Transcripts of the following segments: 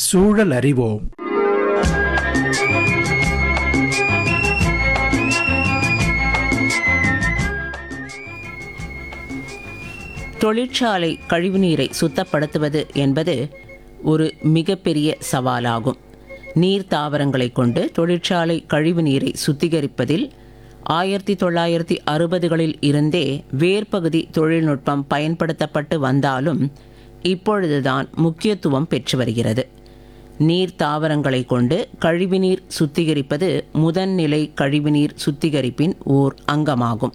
சூழல் அறிவோம் தொழிற்சாலை கழிவுநீரை சுத்தப்படுத்துவது என்பது ஒரு மிகப்பெரிய சவாலாகும் நீர் தாவரங்களை கொண்டு தொழிற்சாலை கழிவுநீரை சுத்திகரிப்பதில் ஆயிரத்தி தொள்ளாயிரத்தி அறுபதுகளில் இருந்தே வேர்பகுதி தொழில்நுட்பம் பயன்படுத்தப்பட்டு வந்தாலும் இப்பொழுதுதான் முக்கியத்துவம் பெற்று வருகிறது நீர் தாவரங்களை கொண்டு கழிவுநீர் சுத்திகரிப்பது முதன்நிலை கழிவுநீர் சுத்திகரிப்பின் ஓர் அங்கமாகும்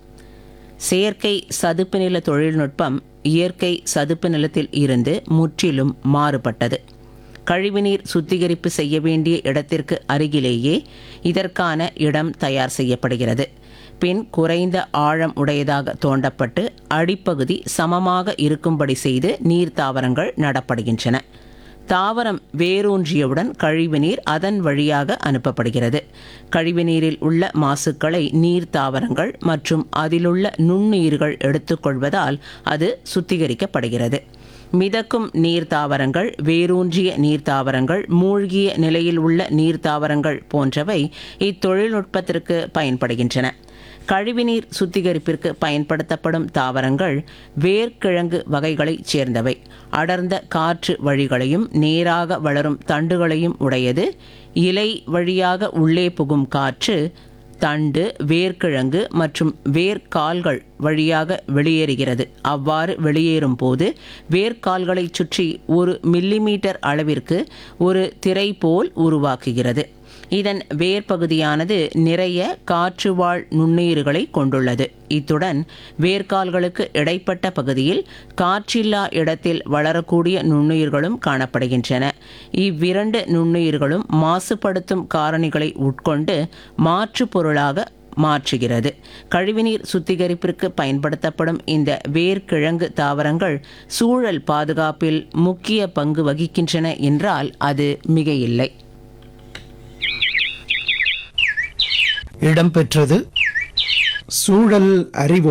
செயற்கை சதுப்பு நில தொழில்நுட்பம் இயற்கை சதுப்பு நிலத்தில் இருந்து முற்றிலும் மாறுபட்டது கழிவுநீர் சுத்திகரிப்பு செய்ய வேண்டிய இடத்திற்கு அருகிலேயே இதற்கான இடம் தயார் செய்யப்படுகிறது பின் குறைந்த ஆழம் உடையதாக தோண்டப்பட்டு அடிப்பகுதி சமமாக இருக்கும்படி செய்து நீர் தாவரங்கள் நடப்படுகின்றன தாவரம் வேரூன்றியவுடன் கழிவுநீர் அதன் வழியாக அனுப்பப்படுகிறது கழிவுநீரில் உள்ள மாசுக்களை நீர் தாவரங்கள் மற்றும் அதிலுள்ள நுண்ணுயிர்கள் எடுத்துக்கொள்வதால் அது சுத்திகரிக்கப்படுகிறது மிதக்கும் நீர் தாவரங்கள் வேரூன்றிய நீர் தாவரங்கள் மூழ்கிய நிலையில் உள்ள நீர் தாவரங்கள் போன்றவை இத்தொழில்நுட்பத்திற்கு பயன்படுகின்றன கழிவுநீர் சுத்திகரிப்பிற்கு பயன்படுத்தப்படும் தாவரங்கள் வேர்க்கிழங்கு வகைகளைச் சேர்ந்தவை அடர்ந்த காற்று வழிகளையும் நேராக வளரும் தண்டுகளையும் உடையது இலை வழியாக உள்ளே புகும் காற்று தண்டு வேர்க்கிழங்கு மற்றும் வேர்க்கால்கள் வழியாக வெளியேறுகிறது அவ்வாறு வெளியேறும் போது வேர்க்கால்களைச் சுற்றி ஒரு மில்லிமீட்டர் அளவிற்கு ஒரு திரை போல் உருவாக்குகிறது இதன் வேர் பகுதியானது நிறைய காற்றுவாழ் நுண்ணுயிர்களை கொண்டுள்ளது இத்துடன் வேர்க்கால்களுக்கு இடைப்பட்ட பகுதியில் காற்றில்லா இடத்தில் வளரக்கூடிய நுண்ணுயிர்களும் காணப்படுகின்றன இவ்விரண்டு நுண்ணுயிர்களும் மாசுபடுத்தும் காரணிகளை உட்கொண்டு மாற்று பொருளாக மாற்றுகிறது கழிவுநீர் சுத்திகரிப்பிற்கு பயன்படுத்தப்படும் இந்த வேர்க்கிழங்கு தாவரங்கள் சூழல் பாதுகாப்பில் முக்கிய பங்கு வகிக்கின்றன என்றால் அது மிகையில்லை இடம்பெற்றது சூழல் அறிவோம்